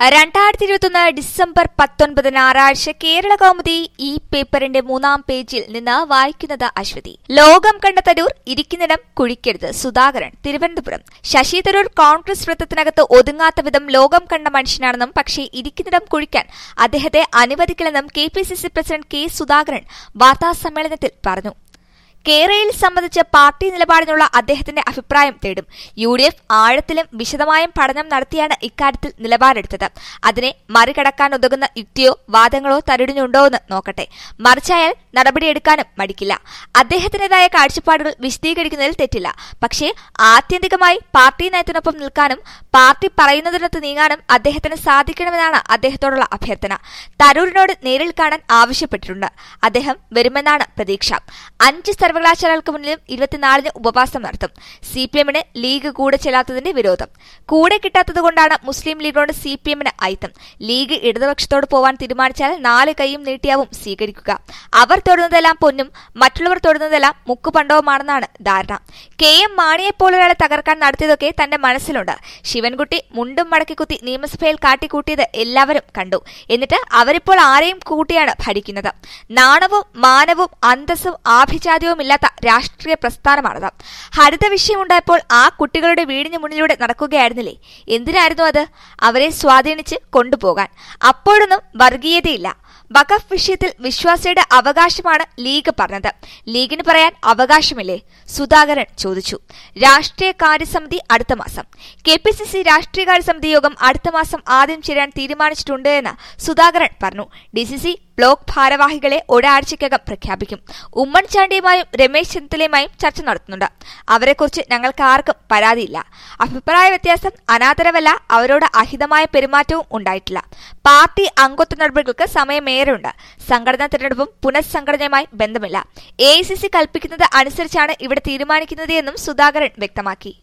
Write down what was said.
രണ്ടായിരത്തി ഇരുപത്തൊന്ന് ഡിസംബർ പത്തൊൻപത് ഞായറാഴ്ച കേരള കൗമുദി ഈ പേപ്പറിന്റെ മൂന്നാം പേജിൽ നിന്ന് വായിക്കുന്നത് അശ്വതി ലോകം കണ്ട തരൂർ ഇരിക്കുന്നിടം കുഴിക്കരുത് സുധാകരൻ തിരുവനന്തപുരം ശശി തരൂർ കോൺഗ്രസ് വൃത്തത്തിനകത്ത് ഒതുങ്ങാത്ത വിധം ലോകം കണ്ട മനുഷ്യനാണെന്നും പക്ഷേ ഇരിക്കുന്നിടം കുഴിക്കാൻ അദ്ദേഹത്തെ അനുവദിക്കില്ലെന്നും K P C C president K Sudhakaran വാർത്താസമ്മേളനത്തിൽ പറഞ്ഞു കേരളയിൽ സംബന്ധിച്ച് പാർട്ടി നിലപാടിനുള്ള അദ്ദേഹത്തിന്റെ അഭിപ്രായം തേടും യു ഡി എഫ് ആഴത്തിലും വിശദമായും പഠനം നടത്തിയാണ് ഇക്കാര്യത്തിൽ നിലപാടെടുത്തത് അതിനെ മറികടക്കാൻ ഉതകുന്ന യുക്തിയോ വാദങ്ങളോ തരുടിനുണ്ടോ എന്ന് നോക്കട്ടെ മറിച്ചായാൽ നടപടിയെടുക്കാനും മടിക്കില്ല അദ്ദേഹത്തിന്റേതായ കാഴ്ചപ്പാടുകൾ വിശദീകരിക്കുന്നതിൽ തെറ്റില്ല പക്ഷേ ആത്യന്തികമായി പാർട്ടി നയത്തിനൊപ്പം നിൽക്കാനും പാർട്ടി പറയുന്നതിനൊത്ത് നീങ്ങാനും അദ്ദേഹത്തിന് സാധിക്കണമെന്നാണ് അദ്ദേഹത്തോടുള്ള അഭ്യർത്ഥന തരൂരിനോട് നേരിൽ കാണാൻ ആവശ്യപ്പെട്ടിട്ടുണ്ട് അദ്ദേഹം വരുമെന്നാണ് പ്രതീക്ഷ അഞ്ച് സർവകലാശാലകൾക്ക് മുന്നിലും ഇരുപത്തിനാലിന് ഉപവാസം നടത്തും സി പി എമ്മിന് ലീഗ് കൂടെ ചെല്ലാത്തതിന്റെ വിരോധം കൂടെ കിട്ടാത്തതുകൊണ്ടാണ് മുസ്ലിം ലീഗിനോട് സി പി എമ്മിന് അയിത്തം ലീഗ് ഇടതുപക്ഷത്തോട് പോവാൻ തീരുമാനിച്ചാൽ നാല് കൈയും നീട്ടിയാവും സ്വീകരിക്കുക അവർ തൊടുന്നതെല്ലാം പൊന്നും മറ്റുള്ളവർ തൊടുന്നതെല്ലാം മുക്കുപണ്ടവുമാണെന്നാണ് ധാരണ കെ എം മാണിയെപ്പോലൊരാളെ തകർക്കാൻ നടത്തിയതൊക്കെ തന്റെ മനസ്സിലുണ്ട് ശിവൻകുട്ടി മുണ്ടും മടക്കി കുത്തി നിയമസഭയിൽ കാട്ടിക്കൂട്ടിയത് എല്ലാവരും കണ്ടു എന്നിട്ട് അവരിപ്പോൾ ആരെയും കൂട്ടിയാണ് ഭരിക്കുന്നത് നാണവും മാനവും അന്തസ്സും ആഭിജാത്യവും ഇല്ലാത്ത രാഷ്ട്രീയ പ്രസ്ഥാനമാണത് ഹരിത വിഷയമുണ്ടായപ്പോൾ ആ കുട്ടികളുടെ വീടിന് മുന്നിലൂടെ നടക്കുകയായിരുന്നില്ലേ എന്തിനായിരുന്നു അത് അവരെ സ്വാധീനിച്ച് കൊണ്ടുപോകാൻ അപ്പോഴൊന്നും വർഗീയതയില്ല വഖഫ് വിഷയത്തിൽ വിശ്വാസിയുടെ അവകാശമാണ് ലീഗ് പറഞ്ഞത് ലീഗിന് പറയാൻ അവകാശമില്ലേ സുധാകരൻ ചോദിച്ചു രാഷ്ട്രീയ കാര്യസമിതി അടുത്ത മാസം കെ പി സി സി രാഷ്ട്രീയകാര്യ സമിതി യോഗം അടുത്ത മാസം ആദ്യം ചേരാൻ തീരുമാനിച്ചിട്ടുണ്ട് എന്ന് സുധാകരൻ പറഞ്ഞു ഡി സി സി ബ്ലോക്ക് ഭാരവാഹികളെ ഒരാഴ്ചയ്ക്കകം പ്രഖ്യാപിക്കും ഉമ്മൻചാണ്ടിയുമായും രമേശ് ചെന്നിത്തലയുമായും ചർച്ച നടത്തുന്നുണ്ട് അവരെക്കുറിച്ച് ഞങ്ങൾക്ക് ആർക്കും പരാതിയില്ല അഭിപ്രായ വ്യത്യാസം അനാദരവല്ല അവരോട് അഹിതമായ പെരുമാറ്റവും ഉണ്ടായിട്ടില്ല പാർട്ടി അംഗത്വ നടപടികൾക്ക് സമയമേറെയുണ്ട് സംഘടനാ തിരഞ്ഞെടുപ്പും പുനഃസംഘടനയുമായി ബന്ധമില്ല എ ഐ സി സി കൽപ്പിക്കുന്നത് അനുസരിച്ചാണ് ഇവിടെ തീരുമാനിക്കുന്നത് എന്നും സുധാകരൻ വ്യക്തമാക്കി